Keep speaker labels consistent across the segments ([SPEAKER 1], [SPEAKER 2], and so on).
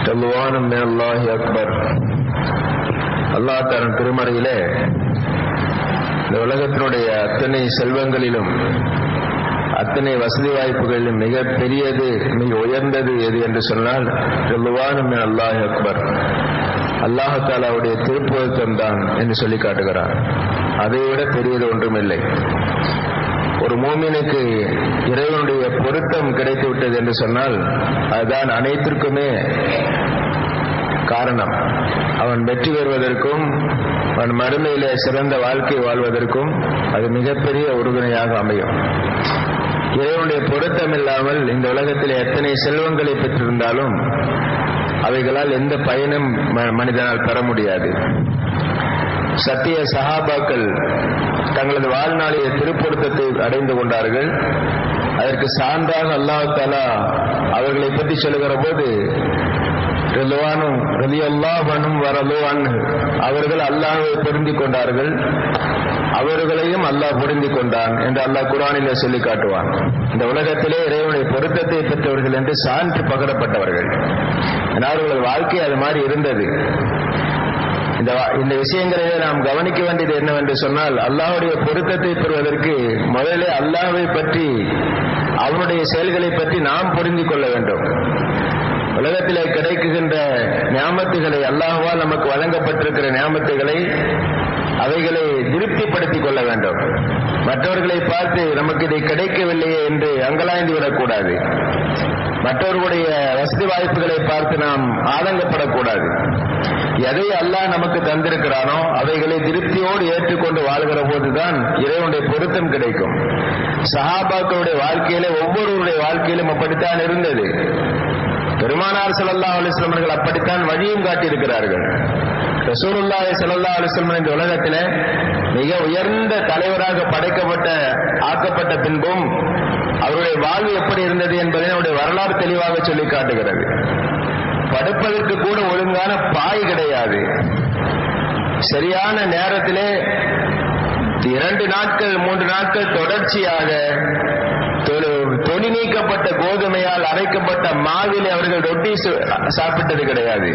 [SPEAKER 1] ரல்வானும் அல்லாஹி அக்பர் அல்லாஹ் தன் திருமறையிலே இந்த உலகத்தினுடைய அத்தனை செல்வங்களிலும் அத்தனை வசதி வாய்ப்புகளிலும் மிக பெரியது மிக உயர்ந்தது எது என்று சொன்னால் ரல்வானும் அல்லாஹி அக்பர் அல்லாஹாலாவுடைய திருப்புவத்தம் தான் என்று சொல்லி காட்டுகிறார் அதை விட பெரியது ஒன்றுமில்லை ஒரு மூமினுக்கு இறைவனுடைய பொருத்தம் கிடைத்து விட்டது என்று சொன்னால் அதுதான் அனைத்திற்குமே காரணம் அவன் வெற்றி பெறுவதற்கும் அவன் மறுமையிலே சிறந்த வாழ்க்கை வாழ்வதற்கும் அது மிகப்பெரிய உறுதுணையாக அமையும் இறைவனுடைய பொருத்தம் இல்லாமல் இந்த உலகத்தில் எத்தனை செல்வங்களை பெற்றிருந்தாலும் அவைகளால் எந்த பயனும் மனிதனால் பெற முடியாது சத்திய சஹாபாக்கள் தங்களது வாழ்நாளிய திருப்பொருத்தத்தை அடைந்து கொண்டார்கள் அதற்கு சான்றாக அல்லாஹ் தாலா அவர்களை பற்றி சொல்லுகிற போது ரிலுவானும் ரலியல்லாஹனும் வரலுவான் அவர்கள் அல்லாஹை பொருந்தி கொண்டார்கள் அவர்களையும் அல்லாஹ் பொருந்தி கொண்டான் என்று அல்லாஹ் குரானிலே சொல்லி காட்டுவான் இந்த உலகத்திலே இறைவனுடைய பொருத்தத்தை பெற்றவர்கள் என்று சான்று பகரப்பட்டவர்கள் அவர்களது வாழ்க்கை அது மாதிரி இருந்தது இந்த இந்த விஷயங்களிலே நாம் கவனிக்க வேண்டியது என்னவென்று சொன்னால் அல்லாஹுடைய பொருத்தத்தை பெறுவதற்கு முதலிலே அல்லாஹை பற்றி அவனுடைய செயல்களை பற்றி நாம் புரிந்து கொள்ள வேண்டும் உலகத்திலே கிடைக்குகின்ற ஞாபகத்துகளை அல்லாஹுவால் நமக்கு வழங்கப்பட்டிருக்கிற ஞாபகத்துகளை அவைகளை திருப்திப்படுத்திக் கொள்ள வேண்டும் மற்றவர்களை பார்த்து நமக்கு இதை கிடைக்கவில்லையே என்று அங்கலாய்ந்து விடக்கூடாது மற்றவர்களுடைய வசதி வாய்ப்புகளை பார்த்து நாம் ஆதங்கப்படக்கூடாது எதை அல்லாஹ் நமக்கு தந்திருக்கிறானோ அவைகளை திருப்தியோடு ஏற்றுக்கொண்டு வாழ்கிற போதுதான் இறைவனுடைய பொருத்தம் கிடைக்கும் சஹாபாக்களுடைய வாழ்க்கையிலே ஒவ்வொருவருடைய வாழ்க்கையிலும் அப்படித்தான் இருந்தது பெருமானார் சல்லா அலிஸ்லமர்கள் அப்படித்தான் வழியும் காட்டியிருக்கிறார்கள் ரசூலுல்லாஹி சல்லா அலிஸ்லமன் இந்த உலகத்திலே மிக உயர்ந்த தலைவராக படைக்கப்பட்ட ஆக்கப்பட்ட பின்பும் அவருடைய வாழ்வு எப்படி இருந்தது என்பதை அவருடைய வரலாறு தெளிவாக சொல்லி காட்டுகிறது படுப்பதற்கு கூட ஒழுங்கான பாய் கிடையாது சரியான நேரத்திலே இரண்டு நாட்கள் மூன்று நாட்கள் தொடர்ச்சியாக தொலி நீக்கப்பட்ட கோதுமையால் அரைக்கப்பட்ட மாவிலே அவர்கள் ரொட்டி சாப்பிட்டது கிடையாது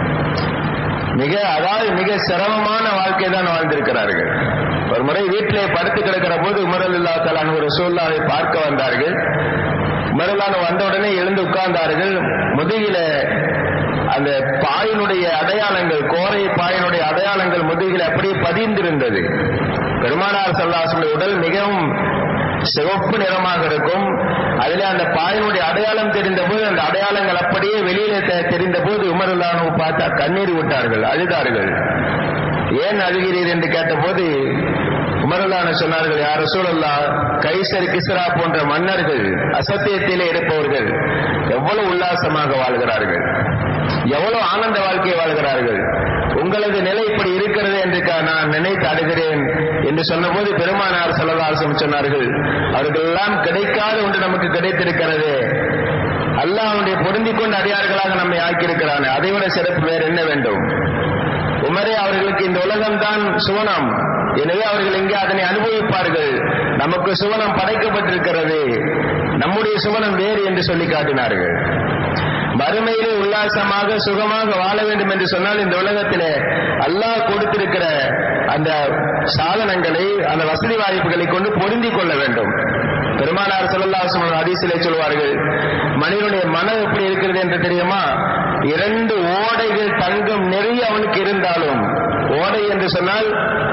[SPEAKER 1] மிக அதாவது மிக சிரமமான வாழ்க்கை தான் வாழ்ந்திருக்கிறார்கள் ஒரு முறை வீட்டிலே படுத்து கிடக்கிற போது உமரல் இல்லா தலான் ஒரு சூழ்நாவை பார்க்க வந்தார்கள் உமரல்லான வந்தவுடனே எழுந்து உட்கார்ந்தார்கள் முதுகில அந்த பாயினுடைய அடையாளங்கள் கோரை பாயினுடைய அடையாளங்கள் முதுகில் அப்படியே பதிந்திருந்தது பெருமானார் சல்லாசுடைய உடல் மிகவும் சிவப்பு நிறமாக இருக்கும் அதிலே அந்த பாயினுடைய அடையாளம் தெரிந்த போது அந்த அடையாளங்கள் அப்படியே வெளியில தெரிந்த போது உமருல்லானு பார்த்தா கண்ணீர் விட்டார்கள் அழுதார்கள் ஏன் அழுகிறீர் என்று கேட்டபோது உமருல்லான சொன்னார்கள் யார சூழல்லா கைசர் கிஸ்ரா போன்ற மன்னர்கள் அசத்தியத்திலே இருப்பவர்கள் எவ்வளவு உல்லாசமாக வாழ்கிறார்கள் எவ்வளவு ஆனந்த வாழ்க்கையை வாழ்கிறார்கள் உங்களது நிலை இப்படி இருக்கிறது என்று நான் நினைத்து அடைகிறேன் என்று சொன்னபோது பெருமானார் செல்லதாசம் சொன்னார்கள் அவர்கள் எல்லாம் கிடைக்காத ஒன்று நமக்கு கிடைத்திருக்கிறது அல்லாஹ் அவனுடைய பொருந்திக் கொண்ட அடியார்களாக நம்மை ஆக்கியிருக்கிறான் அதைவிட சிறப்பு வேறு என்ன வேண்டும் உமரே அவர்களுக்கு இந்த உலகம்தான் சுவனம் எனவே அவர்கள் இங்கே அதனை அனுபவிப்பார்கள் நமக்கு சுவனம் படைக்கப்பட்டிருக்கிறது நம்முடைய சுவனம் வேறு என்று சொல்லி காட்டினார்கள் மறுமையிலே உல்லாசமாக சுகமாக வாழ வேண்டும் என்று சொன்னால் இந்த உலகத்திலே அல்லாஹ் கொடுத்திருக்கிற அந்த சாதனங்களை அந்த வசதி வாய்ப்புகளை கொண்டு பொருந்திக் கொள்ள வேண்டும் பெருமானார் செல்லல்லாசம் அதிசிலே சொல்வார்கள் மனிதனுடைய மனம் எப்படி இருக்கிறது என்று தெரியுமா இரண்டு ஓடைகள் தங்கம் நிறைய அவனுக்கு இருந்தாலும் ஓடை என்று சொன்னால்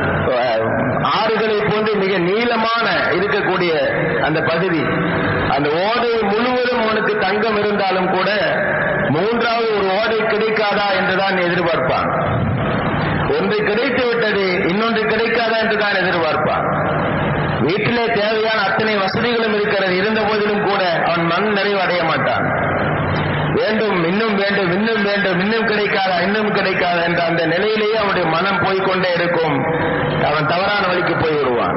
[SPEAKER 1] ஆறுகளை போன்று மிக நீளமான இருக்கக்கூடிய அந்த பகுதி அந்த ஓடை முழுவதும் அவனுக்கு தங்கம் இருந்தாலும் கூட மூன்றாவது ஒரு ஓடை கிடைக்காதா என்றுதான் எதிர்பார்ப்பான் ஒன்று கிடைத்து விட்டது இன்னொன்று கிடைக்காதா என்றுதான் எதிர்பார்ப்பான் வீட்டிலே தேவையான அத்தனை வசதிகளும் இருக்கிறது இருந்த போதிலும் கூட அவன் மண் நிறைவு அடைய மாட்டான் வேண்டும் இன்னும் வேண்டும் இன்னும் வேண்டும் இன்னும் கிடைக்காதா இன்னும் கிடைக்காதா என்ற அந்த நிலையிலேயே அவனுடைய மனம் போய்கொண்டே இருக்கும் அவன் தவறான வழிக்கு போய் விடுவான்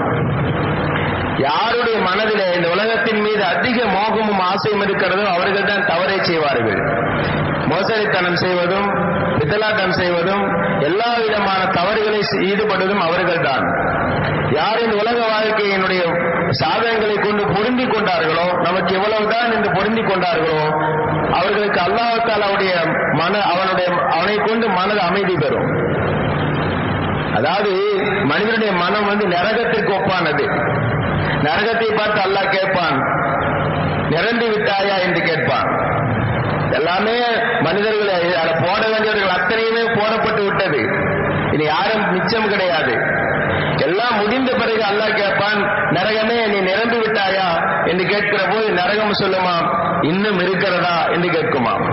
[SPEAKER 1] யாருடைய மனதிலே இந்த உலகத்தின் மீது அதிக மோகமும் ஆசையும் இருக்கிறதோ அவர்கள் தான் தவறை செய்வார்கள் மோசடித்தனம் செய்வதும் பித்தலாட்டம் செய்வதும் எல்லா விதமான தவறுகளை ஈடுபடுவதும் அவர்கள்தான் யார் இந்த உலக வாழ்க்கையினுடைய சாதகங்களை கொண்டு பொருந்தி கொண்டார்களோ நமக்கு எவ்வளவுதான் இந்த பொருந்தி கொண்டார்களோ அவர்களுக்கு அல்லாஹால் அவருடைய மன அவனுடைய அவனை கொண்டு மனது அமைதி பெறும் அதாவது மனிதனுடைய மனம் வந்து நரகத்திற்கு ஒப்பானது நரகத்தை பார்த்து அல்லாஹ் கேட்பான் நிரம்பி விட்டாயா என்று கேட்பான் எல்லாமே மனிதர்கள் அதை போட வேண்டியவர்கள் அத்தனையுமே போடப்பட்டு விட்டது இனி யாரும் மிச்சம் கிடையாது எல்லாம் முடிந்த பிறகு அல்லாஹ் கேட்பான் நரகமே நீ நிரம்பி விட்டாயா என்று கேட்கிற போது நரகம் சொல்லுமாம் இன்னும் இருக்கிறதா என்று கேட்குமாம்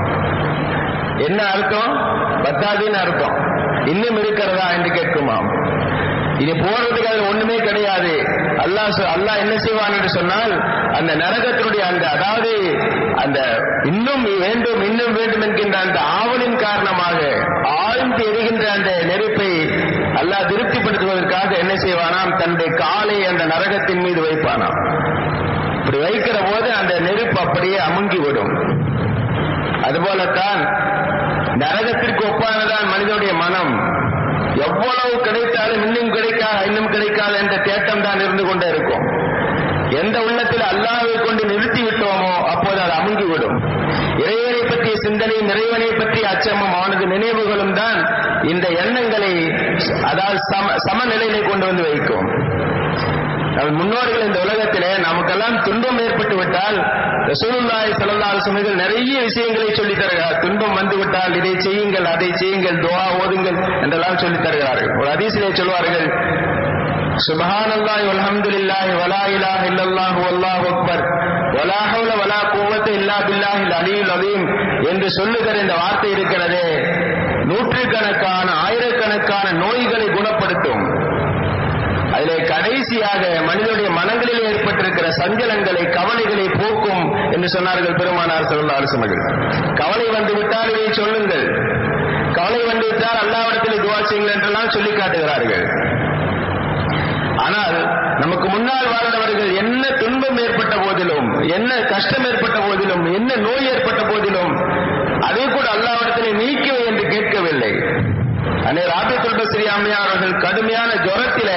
[SPEAKER 1] என்ன அர்த்தம் பத்தாதுன்னு அர்த்தம் இன்னும் இருக்கிறதா என்று கேட்குமாம் இனி போறதுக்கு அது ஒண்ணுமே கிடையாது அல்லாஹ் அல்லாஹ் என்ன செய்வான் என்று சொன்னால் அந்த நரகத்தினுடைய அந்த அதாவது அந்த இன்னும் வேண்டும் இன்னும் வேண்டும் என்கின்ற அந்த ஆவலின் காரணமாக ஆழ்ந்து எரிகின்ற அந்த நெருப்பை அல்லாஹ் திருப்திப்படுத்துவதற்காக என்ன செய்வானாம் தன்னுடைய காலை அந்த நரகத்தின் மீது வைப்பானாம் இப்படி வைக்கிற போது அந்த நெருப்பு அப்படியே அமுங்கிவிடும் அதுபோலத்தான் நரகத்திற்கு ஒப்பானதான் மனிதனுடைய மனம் எவ்வளவு கிடைத்தாலும் இன்னும் கிடைக்காத இன்னும் கிடைக்காத என்ற தேட்டம் தான் இருந்து கொண்டே இருக்கும் எந்த உள்ளத்தில் அல்லாவை கொண்டு நிறுத்தி விட்டோமோ அப்போது அது அமுங்கிவிடும் இறைவனை பற்றிய சிந்தனையும் இறைவனை பற்றிய அச்சமும் அவனது நினைவுகளும் தான் இந்த எண்ணங்களை அதாவது சம சமநிலையிலே கொண்டு வந்து வைக்கும் நம்ம முன்னோர்கள் இந்த உலகத்திலே நமக்கெல்லாம் துன்பம் ஏற்பட்டு விட்டால் ரசூலுல்லாஹி ஸல்லல்லாஹு அலைஹி வஸல்லம் நிறைய விஷயங்களை சொல்லி தருகிறார் துன்பம் வந்து விட்டால் இதை செய்யுங்கள் அதை செய்யுங்கள் துஆ ஓதுங்கள் என்றெல்லாம் சொல்லி தருகிறார்கள் ஒரு ஹதீஸிலே சொல்வார்கள் சுபஹானல்லாஹி வல்ஹம்துலில்லாஹி வலா இலாஹ இல்லல்லாஹு வல்லாஹு அக்பர் வலா ஹவுல வலா குவத்த இல்லா பில்லாஹில் அலியுல் அலீம் என்று சொல்லுகிற இந்த வார்த்தை இருக்கிறதே நூற்றுக்கணக்கான ஆயிரக்கணக்கான நோய்களை குணப்படுத்தும் அதிலே கடைசியாக மனிதனுடைய மனங்களில் ஏற்பட்டிருக்கிற சஞ்சலங்களை கவலைகளை போக்கும் என்று சொன்னார்கள் பெருமானார் சொல்லா அரசமர்கள் கவலை வந்து விட்டால் இதை சொல்லுங்கள் கவலை வந்து விட்டால் அல்லாவிடத்தில் துவா செய்யுங்கள் என்றெல்லாம் சொல்லி காட்டுகிறார்கள் ஆனால் நமக்கு முன்னால் வாழ்ந்தவர்கள் என்ன துன்பம் ஏற்பட்ட போதிலும் என்ன கஷ்டம் ஏற்பட்ட போதிலும் என்ன நோய் ஏற்பட்ட போதிலும் அதை கூட அல்லாவிடத்திலே நீக்கவே என்று கேட்கவில்லை அன்னை ராபித்துல் பஸ்ரி அம்மையார் அவர்கள் கடுமையான ஜுரத்திலே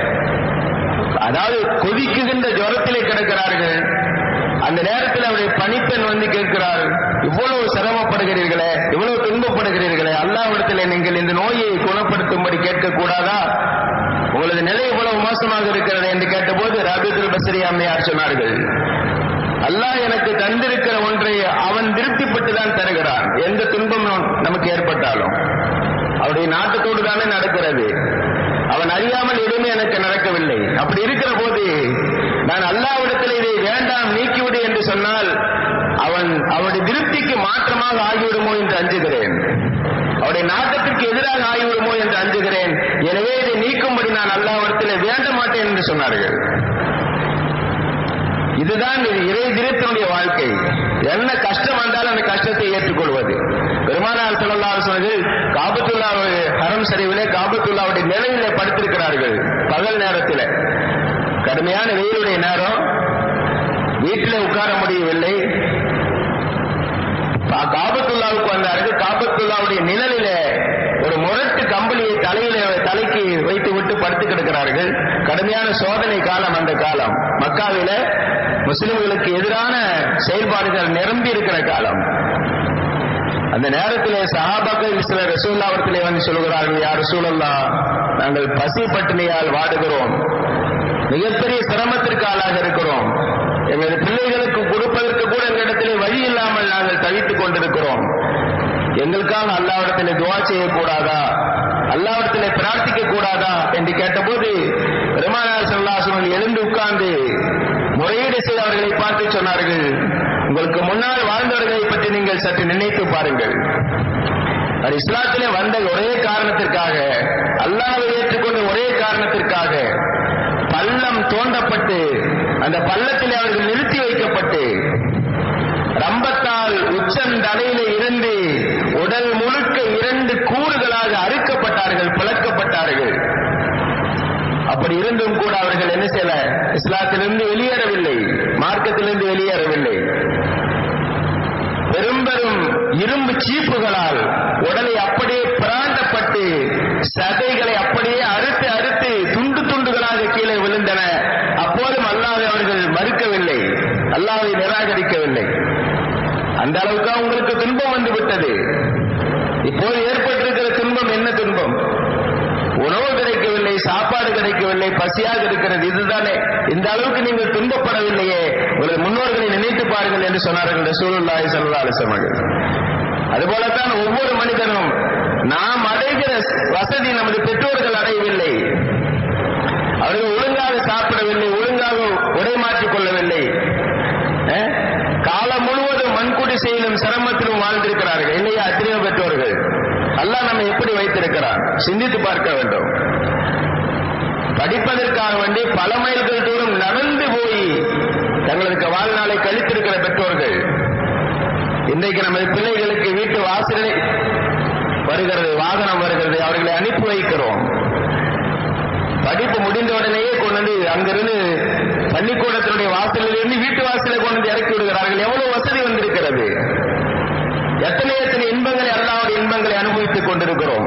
[SPEAKER 1] அதாவது கொதிக்குகின்ற ஜுரத்திலே கிடக்கிறார்கள் அந்த நேரத்தில் அவருடைய பணிப்பெண் வந்து கேட்கிறார் இவ்வளவு சிரமப்படுகிறீர்களே இவ்வளவு துன்பப்படுகிறீர்களே அல்லாவிடத்தில் நீங்கள் இந்த நோயை குணப்படுத்தும்படி கேட்கக்கூடாதா உங்களது நிலை இவ்வளவு மோசமாக இருக்கிறது என்று கேட்டபோது ராபித்துல் பஸ்ரி அம்மையார் சொன்னார்கள் அல்லாஹ் எனக்கு தந்திருக்கிற ஒன்றை அவன் திருப்திப்பட்டு தான் தருகிறான் எந்த துன்பம் நமக்கு ஏற்பட்டாலும் அவருடைய நாட்டத்தோடு தானே நடக்கிறது அவன் அறியாமல் எதுவுமே எனக்கு நடக்கவில்லை அப்படி இருக்கிற போது நான் அல்லாவிடத்தில் இதை வேண்டாம் நீக்கிவிடு என்று சொன்னால் அவன் அவனுடைய திருப்திக்கு மாற்றமாக ஆகிவிடுமோ என்று அஞ்சுகிறேன் அவருடைய நாட்டத்திற்கு எதிராக ஆகிவிடுமோ என்று அஞ்சுகிறேன் எனவே இதை நீக்கும்படி நான் அல்லாவிடத்தில் வேண்ட மாட்டேன் என்று சொன்னார்கள் இதுதான் இது இறை தினத்தினுடைய வாழ்க்கை என்ன கஷ்டம் வந்தாலும் அந்த கஷ்டத்தை ஏற்றுக்கொள்வது பெருமானார் சொல்லலாம் சொன்னதில் காபத்துல்லா ஹரம் சரிவிலே காபத்துல்லாவுடைய நிலையிலே படுத்திருக்கிறார்கள் பகல் நேரத்தில் கடுமையான வெயிலுடைய நேரம் வீட்டில் உட்கார முடியவில்லை காபத்துல்லாவுக்கு வந்தார்கள் காபத்துல்லாவுடைய நிழலில ஒரு முரட்டு கம்பளியை தலையில தலைக்கு வைத்து விட்டு படுத்து கிடக்கிறார்கள் கடுமையான சோதனை காலம் அந்த காலம் மக்காவில முஸ்லிம்களுக்கு எதிரான செயல்பாடுகள் நிரம்பி இருக்கிற காலம் அந்த நேரத்திலே சஹாபாக்கள் சில ரசூல்லாவிடத்திலே வந்து சொல்கிறார்கள் யார் ரசூலல்லா நாங்கள் பசி பட்டினியால் வாடுகிறோம் மிகப்பெரிய சிரமத்திற்கு ஆளாக இருக்கிறோம் எங்களது பிள்ளைகளுக்கு கொடுப்பதற்கு கூட எங்களிடத்திலே வழி இல்லாமல் நாங்கள் தவித்துக் கொண்டிருக்கிறோம் எங்களுக்காக அல்லாவிடத்திலே துவா செய்யக்கூடாதா அல்லாவிடத்திலே பிரார்த்திக்க கூடாதா என்று கேட்டபோது பெருமானார் சொல்லாசவர்கள் எழுந்து உட்கார்ந்து முறையீடு செய்து அவர்களை பார்த்து சொன்னார்கள் உங்களுக்கு முன்னால் வாழ்ந்தவர்களை பற்றி நீங்கள் சற்று நினைத்து பாருங்கள் அவர் இஸ்லாத்திலே வந்த ஒரே காரணத்திற்காக அல்லாவை ஏற்றுக்கொண்ட ஒரே காரணத்திற்காக பள்ளம் தோண்டப்பட்டு அந்த பள்ளத்திலே அவர்கள் நிறுத்தி வைக்கப்பட்டு ரம்பத்தால் உச்சந்தலையில இருந்து உடல் முழுக்க இரண்டு கூறுகளாக அறுக்கப்பட்டார்கள் பிளக்கப்பட்டார்கள் அப்படி இருந்தும் கூட அவர்கள் என்ன செய்யல இஸ்லாத்திலிருந்து வெளியேறவில்லை மார்க்கத்திலிருந்து வெளியேறவில்லை பெரும் பெரும் இரும்பு சீப்புகளால் உடலை அப்படியே பிராண்டப்பட்டு சதைகளை அப்படியே அறுத்து அறுத்து துண்டு துண்டுகளாக கீழே விழுந்தன அப்போதும் அல்லாஹ் அவர்கள் மறுக்கவில்லை அல்லாவை நிராகரிக்கவில்லை அந்த அளவுக்கு உங்களுக்கு துன்பம் வந்து விட்டது இப்போது ஏற்பட்டிருக்கிற துன்பம் என்ன துன்பம் உணவு கிடைக்கவில்லை சாப்பாடு கிடைக்கவில்லை பசியாக இருக்கிறது இதுதானே இந்த அளவுக்கு நீங்கள் துன்பப்படவில்லையே ஒரு முன்னோர்களை நினைத்து பாருங்கள் என்று சொன்னார்கள் ரசூலுல்லாஹி ஸல்லல்லாஹு அலைஹி வஸல்லம் அதுபோலத்தான் ஒவ்வொரு மனிதனும் நாம் அடைகிற வசதி நமது பெற்றோர்கள் அடையவில்லை அவர்கள் ஒழுங்காக சாப்பிடவில்லை ஒழுங்காக உடை மாற்றிக் கொள்ளவில்லை காலம் முழுவதும் மண்குடி செயலும் சிரமத்திலும் வாழ்ந்திருக்கிறார்கள் இல்லையா அத்தனையோ பெற்றோர்கள் அல்லாஹ் நம்ம எப்படி வைத்திருக்கிறான் சிந்தித்து பார்க்க வேண்டும் படிப்பதற்காக வேண்டி பல மைல்கள் தூரம் நடந்து போய் தங்களுக்கு வாழ்நாளை கழித்திருக்கிற பெற்றோர்கள் இன்றைக்கு நமது பிள்ளைகளுக்கு வீட்டு வாசலில் வருகிறது வாகனம் வருகிறது அவர்களை அனுப்பி வைக்கிறோம் படிப்பு முடிந்த உடனேயே கொண்டு வந்து அங்கிருந்து பள்ளிக்கூடத்தினுடைய வாசலில் இருந்து வீட்டு வாசலை கொண்டு வந்து இறக்கி விடுகிறார்கள் எவ்வளவு வசதி வந்திருக்கிறது எத்தனை எத்தனை இன்பங்களை அல்லாவுடைய இன்பங்களை அனுபவித்துக் கொண்டிருக்கிறோம்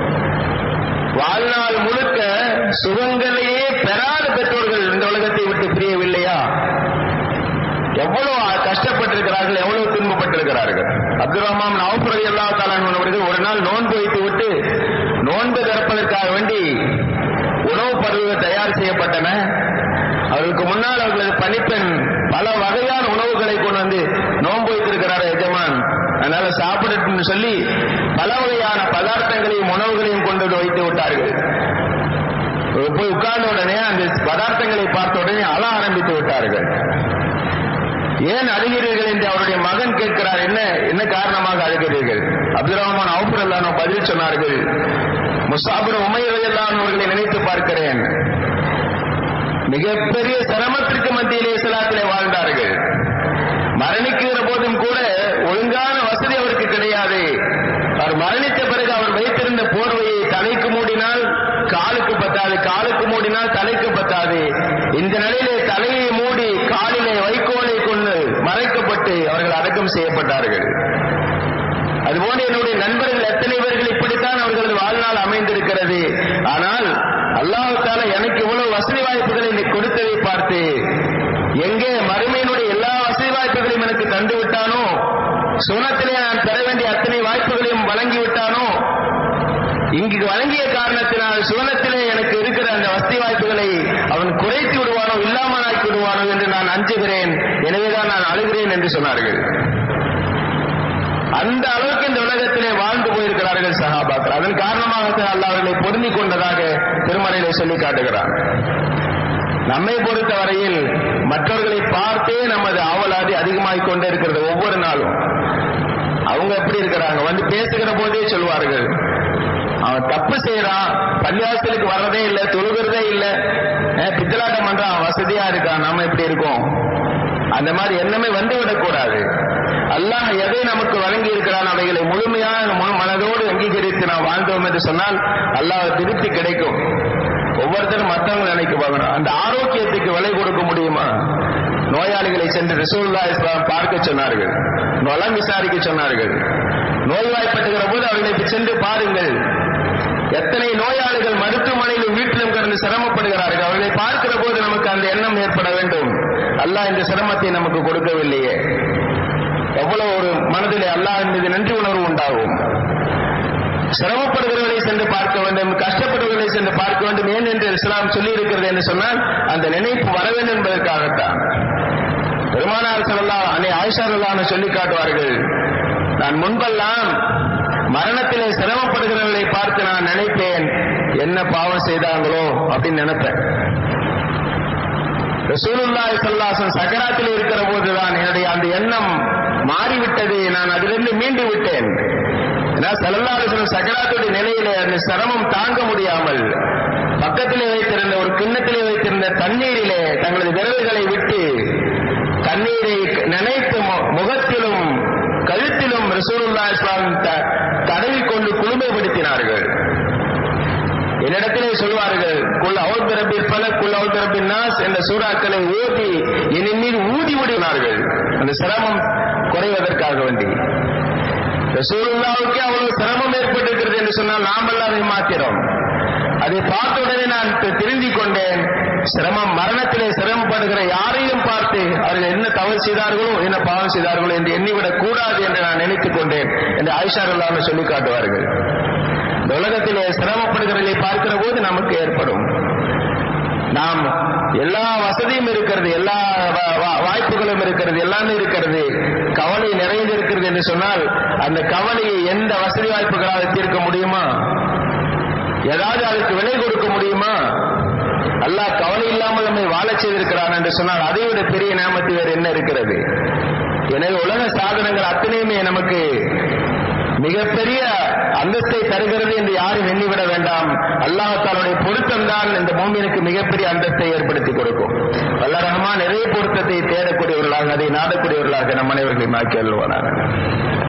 [SPEAKER 1] வாழ்நாள் முழுக்க சுகங்களையே பெறாத பெற்றோர்கள் இந்த உலகத்தை விட்டு பிரியவில்லையா எவ்வளவு கஷ்டப்பட்டிருக்கிறார்கள் எவ்வளவு துன்பப்பட்டிருக்கிறார்கள் அப்துல் ரஹ்மான் அவுப்புரதி அல்லா அவர்கள் ஒரு நாள் நோன்பு வைத்து விட்டு நோன்பு திறப்பதற்காக வேண்டி உணவு பருவங்கள் தயார் செய்யப்பட்டன அவர்களுக்கு முன்னால் அவர்களது பணிப்பெண் பல வகையான உணவுகளை கொண்டு வந்து நோன்பு வைத்திருக்கிறார் எஜமான் அதனால சாப்பிடட்டும்னு சொல்லி பல வகையான பதார்த்தங்களையும் உணவுகளையும் கொண்டு வந்து வைத்து விட்டார்கள் போய் உட்கார்ந்த உடனே அந்த பதார்த்தங்களை பார்த்த உடனே அழ ஆரம்பித்து விட்டார்கள் ஏன் அழுகிறீர்கள் என்று அவருடைய மகன் கேட்கிறார் என்ன என்ன காரணமாக அழுகிறீர்கள் அப்துல் ரஹ்மான் அவுபர் அல்லானோ பதில் சொன்னார்கள் முசாபுர் உமையர் அவர்களை நினைத்து பார்க்கிறேன் மிகப்பெரிய சிரமத்திற்கு மத்தியிலே இஸ்லாத்திலே வாழ்ந்தார்கள் மரணிக்கிற போதும் கூட ஒழுங்கான வசதி அவருக்கு கிடையாது அவர் மரணித்த பிறகு அவர் வைத்திருந்த போர்வையை தலைக்கு மூடினால் காலுக்கு பத்தாது காலுக்கு மூடினால் தலைக்கு பத்தாது இந்த நிலையிலே தலையை மூடி காலிலே வைக்கோலை கொண்டு மறைக்கப்பட்டு அவர்கள் அடக்கம் செய்யப்பட்டார்கள் அதுபோன்று என்னுடைய நண்பர்கள் எத்தனை பேர்கள் இப்படித்தான் அவர்களது வாழ்நாள் அமைந்திருக்கிறது ஆனால் அல்லாஹால எனக்கு இவ்வளவு வசதி வாய்ப்புகளை கொடுத்ததை பார்த்து எங்கே மறுமையினுடைய எல்லா வசதி வாய்ப்புகளையும் எனக்கு தந்து விட்டானோ சுனத்திலே நான் பெற வேண்டிய அத்தனை வாய்ப்புகளையும் வழங்கி விட்டானோ இங்கு வழங்கிய காரணத்தினால் சுவனத்திலே எனக்கு இருக்கிற அந்த வசதி வாய்ப்புகளை அவன் குறைத்து விடுவானோ இல்லாமல் ஆக்கி விடுவானோ என்று நான் அஞ்சுகிறேன் எனவேதான் நான் அழுகிறேன் என்று சொன்னார்கள் அந்த அளவுக்கு இந்த உலகத்திலே வாழ்ந்து போயிருக்கிறார்கள் சஹாபாக்கள் அதன் காரணமாக அல்ல அவர்களை பொருந்திக் கொண்டதாக திருமலையிலே சொல்லி காட்டுகிறான் நம்மை பொறுத்த வரையில் மற்றவர்களை பார்த்தே நமது ஆவலாதி அதிகமாகிக் கொண்டே இருக்கிறது ஒவ்வொரு நாளும் அவங்க எப்படி இருக்கிறாங்க வந்து பேசுகிற போதே சொல்வார்கள் அவன் தப்பு செய்யறான் பள்ளிவாசலுக்கு வர்றதே இல்லை தொழுகிறதே இல்லை பித்தலாட்டம் பண்றான் வசதியா இருக்கான் நாம எப்படி இருக்கோம் அந்த மாதிரி எண்ணமே வந்து விடக்கூடாது அல்லாஹ் எதை நமக்கு வழங்கி இருக்கிறான் அவைகளை முழுமையாக முழு மனதோடு அங்கீகரித்து நாம் வாழ்ந்தோம் என்று சொன்னால் அல்லாஹ் திருப்தி கிடைக்கும் ஒவ்வொருத்தரும் மற்றவங்க நினைக்க பார்க்கணும் அந்த ஆரோக்கியத்துக்கு விலை கொடுக்க முடியுமா நோயாளிகளை சென்று ரிசூல்லா இஸ்லாம் பார்க்க சொன்னார்கள் நலம் விசாரிக்க சொன்னார்கள் நோய்வாய்ப்பட்டுகிற போது அவர்களை சென்று பாருங்கள் எத்தனை நோயாளிகள் மருத்துவமனையிலும் வீட்டிலும் கடந்து சிரமப்படுகிறார்கள் அவர்களை பார்க்கிற போது நமக்கு அந்த எண்ணம் ஏற்பட வேண்டும் அல்லாஹ் இந்த சிரமத்தை நமக்கு கொடுக்கவில்லையே எவ்வளவு ஒரு மனதிலே அல்லாஹ் மீது நன்றி உணர்வு உண்டாகும் சிரமப்படுகிறவர்களை சென்று பார்க்க வேண்டும் கஷ்டப்படுகிறவர்களை சென்று பார்க்க வேண்டும் ஏன் என்று இஸ்லாம் சொல்லி இருக்கிறது என்று சொன்னால் அந்த நினைப்பு வர வேண்டும் என்பதற்காகத்தான் பெருமானார் சொல்லலாம் அன்னை ஆயிஷாரல்லான்னு சொல்லி காட்டுவார்கள் நான் முன்பெல்லாம் மரணத்திலே சிரமப்படுகிறவர்களை பார்த்து நான் நினைப்பேன் என்ன பாவம் செய்தாங்களோ அப்படின்னு நினைப்பேன் ரசூலுல்லாஹி ஸல்லல்லாஹு சக்கராத்தில் இருக்கிற போதுதான் என்னுடைய அந்த எண்ணம் மாறிவிட்டது நான் அதிலிருந்து மீண்டு விட்டேன் செல்லல்லாறு சக்கராத்துடைய நிலையிலே அந்த சிரமம் தாங்க முடியாமல் பக்கத்திலே வைத்திருந்த ஒரு கிண்ணத்திலே வைத்திருந்த தண்ணீரிலே தங்களது விரல்களை விட்டு தண்ணீரை நினைத்து முகத்திலும் கழுத்திலும் ரசூலுல்லா இஸ்லாம் தடவி கொண்டு குளுமைப்படுத்தினார்கள் என்னிடத்திலே சொல்வார்கள் குல் அவுல் பிறப்பில் பல குல் அவுல் பிறப்பின் நாஸ் என்ற சூறாக்களை ஓதி என் மீது ஊதி விடுகிறார்கள் அந்த சிரமம் குறைவதற்காக வேண்டி ரசூலுல்லாவுக்கு அவ்வளவு சிரமம் ஏற்பட்டிருக்கிறது என்று சொன்னால் நாமெல்லாம் அதை மாத்திரம் அதை பார்த்த உடனே நான் திருந்திக் கொண்டேன் சிரமம் மரணத்திலே சிரமப்படுகிற யாரையும் பார்த்து அவர்கள் என்ன தவறு செய்தார்களோ என்ன பாவம் செய்தார்களோ என்று எண்ணிவிடக் கூடாது என்று நான் நினைத்துக் கொண்டேன் என்று ஆயிஷா அல்லாமல் சொல்லி காட்டுவார்கள் இந்த உலகத்திலே சிரமப்படுகிறதை பார்க்கிற போது நமக்கு ஏற்படும் நாம் எல்லா வசதியும் இருக்கிறது எல்லா வாய்ப்புகளும் இருக்கிறது எல்லாமே இருக்கிறது கவலை நிறைந்து இருக்கிறது என்று சொன்னால் அந்த கவலையை எந்த வசதி வாய்ப்புகளால் தீர்க்க முடியுமா ஏதாவது அதற்கு விலை கொடுக்க முடியுமா அல்லாஹ் கவலை இல்லாமல் நம்மை வாழச் செய்திருக்கிறான் என்று சொன்னால் அதை விட பெரிய நேமத்து வேறு என்ன இருக்கிறது எனவே உலக சாதனங்கள் அத்தனையுமே நமக்கு மிகப்பெரிய அந்தஸ்தை தருகிறது என்று யாரும் எண்ணிவிட வேண்டாம் அல்லாஹாலுடைய பொருத்தம் தான் இந்த பூமியினுக்கு மிகப்பெரிய அந்தஸ்தை ஏற்படுத்தி கொடுக்கும் வல்ல ரஹ்மான் நிறைய பொருத்தத்தை தேடக்கூடியவர்களாக அதை நாடக்கூடியவர்களாக நம் அனைவர்களையும் ஆக்கி அல்வானாக